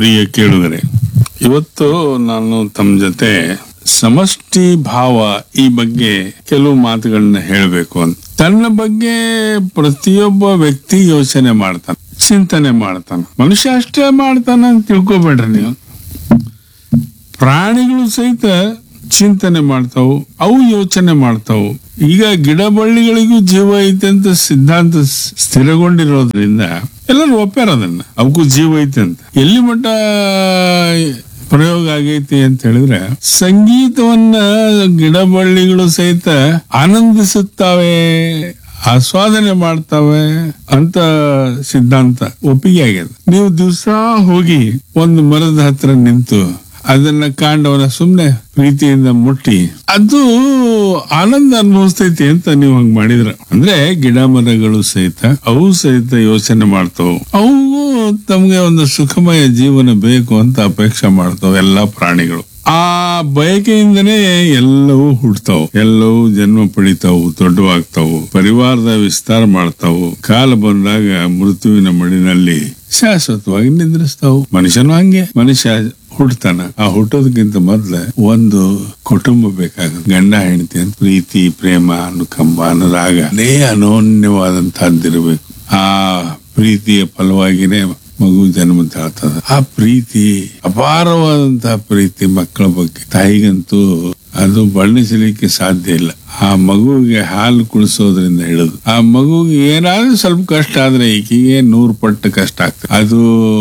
ಪ್ರಿಯ ಕೇಳುಗರೆ ಇವತ್ತು ನಾನು ತಮ್ಮ ಜೊತೆ ಸಮಷ್ಟಿ ಭಾವ ಈ ಬಗ್ಗೆ ಕೆಲವು ಮಾತುಗಳನ್ನ ಹೇಳಬೇಕು ಅಂತ ತನ್ನ ಬಗ್ಗೆ ಪ್ರತಿಯೊಬ್ಬ ವ್ಯಕ್ತಿ ಯೋಚನೆ ಮಾಡ್ತಾನೆ ಚಿಂತನೆ ಮಾಡ್ತಾನೆ ಮನುಷ್ಯ ಅಷ್ಟೇ ಮಾಡ್ತಾನ ಅಂತ ತಿಳ್ಕೊಬೇಡ್ರಿ ನೀವು ಪ್ರಾಣಿಗಳು ಸಹಿತ ಚಿಂತನೆ ಮಾಡ್ತಾವು ಅವು ಯೋಚನೆ ಮಾಡ್ತಾವು ಈಗ ಗಿಡ ಬಳ್ಳಿಗಳಿಗೂ ಜೀವ ಐತೆ ಅಂತ ಸಿದ್ಧಾಂತ ಸ್- ಸ್ಥಿರಗೊಂಡಿರೋದ್ರಿಂದ ಎಲ್ಲರೂ ಒಪ್ಪ್ಯಾರ ಅದನ್ನ ಅವಕ್ಕೂ ಜೀವ ಐತೆ ಅಂತ ಎಲ್ಲಿ ಮಟ್ಟ ಪ್ರಯೋಗ ಆಗೈತಿ ಅಂತ ಹೇಳಿದ್ರೆ ಸಂಗೀತವನ್ನ ಗಿಡ ಬಳ್ಳಿಗಳು ಸಹಿತ ಆನಂದಿಸುತ್ತಾವೆ ಆಸ್ವಾದನೆ ಮಾಡ್ತಾವೆ ಅಂತ ಸಿದ್ಧಾಂತ ಒಪ್ಪಿಗೆ ಆಗ್ಯದ ನೀವು ದಿವಸ ಹೋಗಿ ಒಂದು ಮರದ ಹತ್ರ ನಿಂತು ಅದನ್ನ ಕಾಂಡವನ್ನ ಸುಮ್ನೆ ಪ್ರೀತಿಯಿಂದ ಮುಟ್ಟಿ ಅದು ಆನಂದ ಅನುಭವಿಸ್ತೈತಿ ಅಂತ ನೀವು ಹಂಗ್ ಮಾಡಿದ್ರ ಅಂದ್ರೆ ಗಿಡ ಮರಗಳು ಸಹಿತ ಅವು ಸಹಿತ ಯೋಚನೆ ಮಾಡ್ತಾವು ಅವು ತಮ್ಗೆ ಒಂದು ಸುಖಮಯ ಜೀವನ ಬೇಕು ಅಂತ ಅಪೇಕ್ಷೆ ಮಾಡ್ತಾವ ಎಲ್ಲಾ ಪ್ರಾಣಿಗಳು ಆ ಬಯಕೆಯಿಂದನೇ ಎಲ್ಲವೂ ಹುಡ್ತಾವು ಎಲ್ಲವೂ ಜನ್ಮ ಪಡಿತಾವು ದೊಡ್ಡವಾಗ್ತಾವು ಪರಿವಾರದ ವಿಸ್ತಾರ ಮಾಡ್ತಾವು ಕಾಲ ಬಂದಾಗ ಮೃತ್ಯುವಿನ ಮಡಿನಲ್ಲಿ ಶಾಶ್ವತವಾಗಿ ನಿದ್ರಿಸ್ತಾವು ಮನುಷ್ಯನು ಹಂಗೆ ಮನುಷ್ಯ ಹುಟ್ಟತಾನ ಆ ಹುಟ್ಟೋದಕ್ಕಿಂತ ಮೊದ್ಲ ಒಂದು ಕುಟುಂಬ ಬೇಕಾಗುತ್ತೆ ಗಂಡ ಹೆಂಡತಿ ಅಂತ ಪ್ರೀತಿ ಪ್ರೇಮ ಅನುಕಂಪ ಅನುರಾಗ ಅದೇ ಅನೋನ್ಯವಾದಂತಹದ್ದಿರ್ಬೇಕು ಆ ಪ್ರೀತಿಯ ಫಲವಾಗಿನೇ ಮಗು ಜನ್ಮ ತಾಳ್ತದ ಆ ಪ್ರೀತಿ ಅಪಾರವಾದಂತಹ ಪ್ರೀತಿ ಮಕ್ಕಳ ಬಗ್ಗೆ ತಾಯಿಗಂತೂ ಅದು ಬಣ್ಣಿಸಲಿಕ್ಕೆ ಸಾಧ್ಯ ಇಲ್ಲ ಆ ಮಗುವಿಗೆ ಹಾಲು ಕುಡಿಸೋದ್ರಿಂದ ಹಿಡಿದು ಆ ಮಗುಗೆ ಏನಾದ್ರೂ ಸ್ವಲ್ಪ ಕಷ್ಟ ಆದ್ರೆ ಈಕಿಗೆ ನೂರು ಪಟ್ಟು ಕಷ್ಟ ಆಗ್ತದೆ ಅದು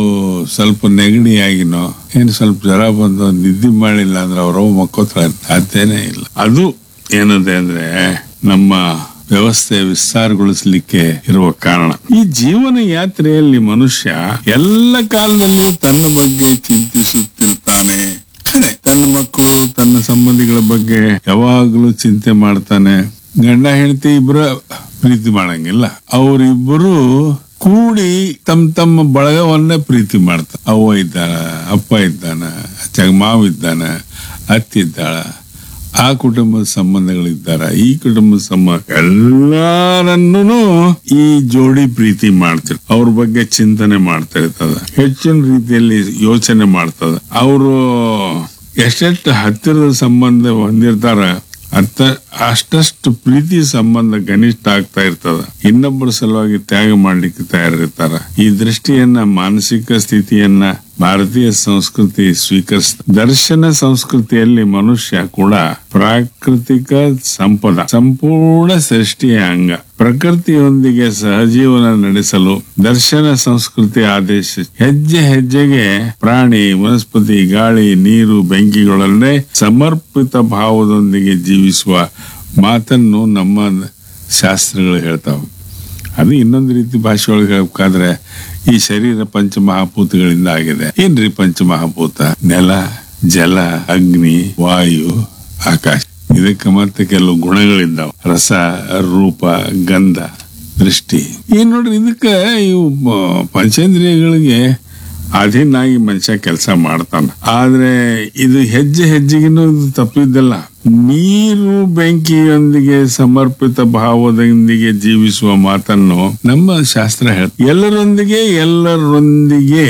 ಸ್ವಲ್ಪ ನೆಗಡಿ ಆಗಿನೋ ಏನ್ ಸ್ವಲ್ಪ ಜ್ವರ ಬಂದು ನಿದ್ದೆ ಮಾಡಿಲ್ಲ ಅಂದ್ರೆ ಅವ್ರವ್ ಮಕ್ಕೋತಾರೆ ಸಾಧ್ಯನೇ ಇಲ್ಲ ಅದು ಏನದೆ ಅಂದ್ರೆ ನಮ್ಮ ವ್ಯವಸ್ಥೆ ವಿಸ್ತಾರಗೊಳಿಸಲಿಕ್ಕೆ ಇರುವ ಕಾರಣ ಈ ಜೀವನ ಯಾತ್ರೆಯಲ್ಲಿ ಮನುಷ್ಯ ಎಲ್ಲ ಕಾಲದಲ್ಲೂ ತನ್ನ ಬಗ್ಗೆ ಚಿಂತಿಸುತ್ತಿರ್ತಾನೆ ಖರೆ, ತನ್ನ ಮಕ್ಕಳು ತನ್ನ ಸಂಬಂಧಿಗಳ ಬಗ್ಗೆ ಯಾವಾಗಲೂ ಚಿಂತೆ ಮಾಡ್ತಾನೆ ಗಂಡ ಹೆಂಡತಿ ಇಬ್ಬರ ಪ್ರೀತಿ ಮಾಡಂಗಿಲ್ಲ ಅವರಿಬ್ಬರು ಕೂಡಿ ತಮ್ಮ ತಮ್ಮ ಬಳಗವನ್ನ ಪ್ರೀತಿ ಮಾಡ್ತಾರೆ ಅವ್ವ ಇದ್ದಾಳ ಅಪ್ಪ ಇದ್ದಾನ ಜಗಮಾವ್ ಇದ್ದಾನ ಅತ್ತಿದ್ದಾಳ ಆ ಕುಟುಂಬದ ಸಂಬಂಧಗಳಿದ್ದಾರ ಈ ಕುಟುಂಬದ ಸಂಬಂಧ ಎಲ್ಲರನ್ನೂ ಈ ಜೋಡಿ ಪ್ರೀತಿ ಮಾಡ್ತಿರ್ ಅವ್ರ ಬಗ್ಗೆ ಚಿಂತನೆ ಮಾಡ್ತಾ ಇರ್ತದ ಹೆಚ್ಚಿನ ರೀತಿಯಲ್ಲಿ ಯೋಚನೆ ಮಾಡ್ತದ ಅವರು ಎಷ್ಟೆಷ್ಟು ಹತ್ತಿರದ ಸಂಬಂಧ ಹೊಂದಿರ್ತಾರ ಅರ್ಥ ಅಷ್ಟಷ್ಟು ಪ್ರೀತಿ ಸಂಬಂಧ ಗನಿಷ್ಠ ಆಗ್ತಾ ಇರ್ತದ ಇನ್ನೊಬ್ಬರ ಸಲುವಾಗಿ ತ್ಯಾಗ ಮಾಡ್ಲಿಕ್ಕೆ ತಯಾರಿರ್ತಾರ ಈ ದೃಷ್ಟಿಯನ್ನ ಮಾನಸಿಕ ಸ್ಥಿತಿಯನ್ನ ಭಾರತೀಯ ಸಂಸ್ಕೃತಿ ಸ್ವೀಕರಿಸ ದರ್ಶನ ಸಂಸ್ಕೃತಿಯಲ್ಲಿ ಮನುಷ್ಯ ಕೂಡ ಪ್ರಾಕೃತಿಕ ಸಂಪದ ಸಂಪೂರ್ಣ ಸೃಷ್ಟಿಯ ಅಂಗ ಪ್ರಕೃತಿಯೊಂದಿಗೆ ಸಹಜೀವನ ನಡೆಸಲು ದರ್ಶನ ಸಂಸ್ಕೃತಿ ಆದೇಶ ಹೆಜ್ಜೆ ಹೆಜ್ಜೆಗೆ ಪ್ರಾಣಿ ವನಸ್ಪತಿ ಗಾಳಿ ನೀರು ಬೆಂಕಿಗಳನ್ನೇ ಸಮರ್ಪಿತ ಭಾವದೊಂದಿಗೆ ಜೀವಿಸುವ ಮಾತನ್ನು ನಮ್ಮ ಶಾಸ್ತ್ರಗಳು ಹೇಳ್ತಾವೆ ಅದು ಇನ್ನೊಂದು ರೀತಿ ಭಾಷೆ ಒಳಗೆ ಹೇಳ್ಬೇಕಾದ್ರೆ ಈ ಶರೀರ ಪಂಚಮಹಾಭೂತಗಳಿಂದ ಆಗಿದೆ ಏನ್ರಿ ಪಂಚಮಹಾಭೂತ ನೆಲ ಜಲ ಅಗ್ನಿ ವಾಯು ಆಕಾಶ ಇದಕ್ಕೆ ಮತ್ತೆ ಕೆಲವು ಗುಣಗಳಿದ್ದಾವ ರಸ ರೂಪ ಗಂಧ ದೃಷ್ಟಿ ಏನ್ ನೋಡ್ರಿ ಇದಕ್ಕೆ ಇವು ಪ- ಪಂಚೇಂದ್ರಿಯಗಳಿಗೆ ಅಧೀನಾಗಿ ಮನುಷ್ಯ ಕೆಲಸ ಮಾಡ್ತಾನ ಆದ್ರೆ ಇದು ಹೆಜ್ಜೆ ಹೆಜ್ಜೆಗಿನೂ ಇದು ತಪ್ಪಿದ್ದಲ್ಲ ನೀರು ಬೆಂಕಿಯೊಂದಿಗೆ ಸಮರ್ಪಿತ ಭಾವದೊಂದಿಗೆ ಜೀವಿಸುವ ಮಾತನ್ನು ನಮ್ಮ ಶಾಸ್ತ್ರ ಹೇಳ ಎಲ್ಲರೊಂದಿಗೆ ಎಲ್ಲರೊಂದಿಗೆ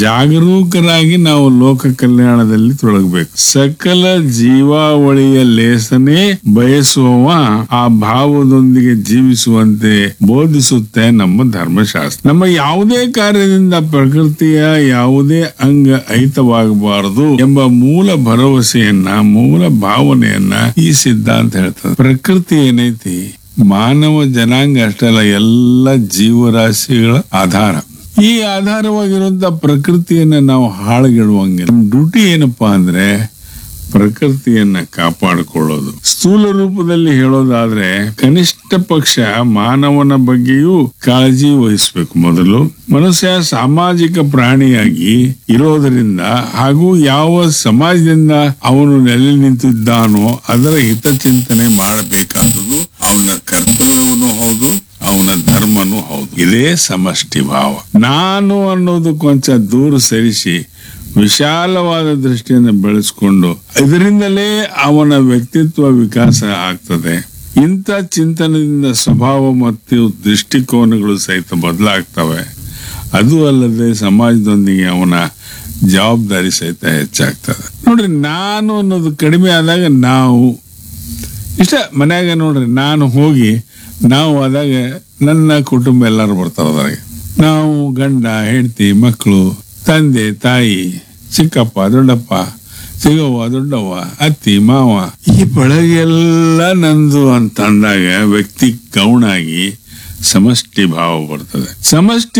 ಜಾಗರೂಕರಾಗಿ ನಾವು ಲೋಕ ಕಲ್ಯಾಣದಲ್ಲಿ ತೊಡಗಬೇಕು ಸಕಲ ಜೀವಾವಳಿಯ ಲೇಸನೆ ಬಯಸುವವ ಆ ಭಾವದೊಂದಿಗೆ ಜೀವಿಸುವಂತೆ ಬೋಧಿಸುತ್ತೆ ನಮ್ಮ ಧರ್ಮಶಾಸ್ತ್ರ ನಮ್ಮ ಯಾವುದೇ ಕಾರ್ಯದಿಂದ ಪ್ರಕೃತಿಯ ಯಾವುದೇ ಅಂಗ ಐತವಾಗಬಾರದು ಎಂಬ ಮೂಲ ಭರವಸೆಯನ್ನ ಮೂಲ ಭಾವನೆಯನ್ನ ಈ ಸಿದ್ಧಾಂತ ಹೇಳ್ತದೆ ಪ್ರಕೃತಿ ಏನೈತಿ ಮಾನವ ಜನಾಂಗ ಅಷ್ಟಲ್ಲ ಎಲ್ಲ ಜೀವರಾಶಿಗಳ ಆಧಾರ ಈ ಆಧಾರವಾಗಿರುವಂತ ಪ್ರಕೃತಿಯನ್ನ ನಾವು ಹಾಳುಗೆಡುವಂಗಿಲ್ಲ ನಮ್ಮ ಡ್ಯೂಟಿ ಏನಪ್ಪಾ ಅಂದ್ರೆ ಪ್ರಕೃತಿಯನ್ನ ಕಾಪಾಡಿಕೊಳ್ಳೋದು ಸ್ಥೂಲ ರೂಪದಲ್ಲಿ ಹೇಳೋದಾದ್ರೆ ಕನಿಷ್ಠ ಪಕ್ಷ ಮಾನವನ ಬಗ್ಗೆಯೂ ಕಾಳಜಿ ವಹಿಸಬೇಕು ಮೊದಲು ಮನುಷ್ಯ ಸಾಮಾಜಿಕ ಪ್ರಾಣಿಯಾಗಿ ಇರೋದರಿಂದ ಹಾಗೂ ಯಾವ ಸಮಾಜದಿಂದ ಅವನು ನೆಲೆ ನಿಂತಿದ್ದಾನೋ ಅದರ ಹಿತಚಿಂತನೆ ಮಾಡಬೇಕಾದುದು ಅವನ ಕರ್ತವ್ಯವೂ ಹೌದು ಅವನ ಧರ್ಮನೂ ಹೌದು ಇದೇ ಸಮಷ್ಟಿ ಭಾವ ನಾನು ಅನ್ನೋದು ಕೊಂಚ ದೂರ ಸರಿಸಿ ವಿಶಾಲವಾದ ದೃಷ್ಟಿಯನ್ನು ಬೆಳೆಸ್ಕೊಂಡು ಇದರಿಂದಲೇ ಅವನ ವ್ಯಕ್ತಿತ್ವ ವಿಕಾಸ ಆಗ್ತದೆ ಇಂಥ ಚಿಂತನದಿಂದ ಸ್ವಭಾವ ಮತ್ತು ದೃಷ್ಟಿಕೋನಗಳು ಸಹಿತ ಬದಲಾಗ್ತವೆ ಅದು ಅಲ್ಲದೆ ಸಮಾಜದೊಂದಿಗೆ ಅವನ ಜವಾಬ್ದಾರಿ ಸಹಿತ ಹೆಚ್ಚಾಗ್ತದೆ ನೋಡ್ರಿ ನಾನು ಅನ್ನೋದು ಕಡಿಮೆ ಆದಾಗ ನಾವು ಇಷ್ಟ ಮನ್ಯಾಗ ನೋಡ್ರಿ ನಾನು ಹೋಗಿ ನಾವು ಆದಾಗ ನನ್ನ ಕುಟುಂಬ ಎಲ್ಲರೂ ಬರ್ತಾರೆ ಅದ್ರಾಗ ನಾವು ಗಂಡ ಹೆಂಡತಿ ಮಕ್ಕಳು ತಂದೆ ತಾಯಿ ಚಿಕ್ಕಪ್ಪ ದೊಡ್ಡಪ್ಪ ಚಿಗವ್ವ ದೊಡ್ಡವ್ವ ಅತ್ತಿ ಮಾವ ಈ ಬಳಗೆಲ್ಲ ನಂದು ಅಂತ ಅಂದಾಗ ವ್ಯಕ್ತಿ ಗೌಣಾಗಿ ಸಮಷ್ಟಿ ಭಾವ ಬರ್ತದೆ ಸಮಷ್ಟಿ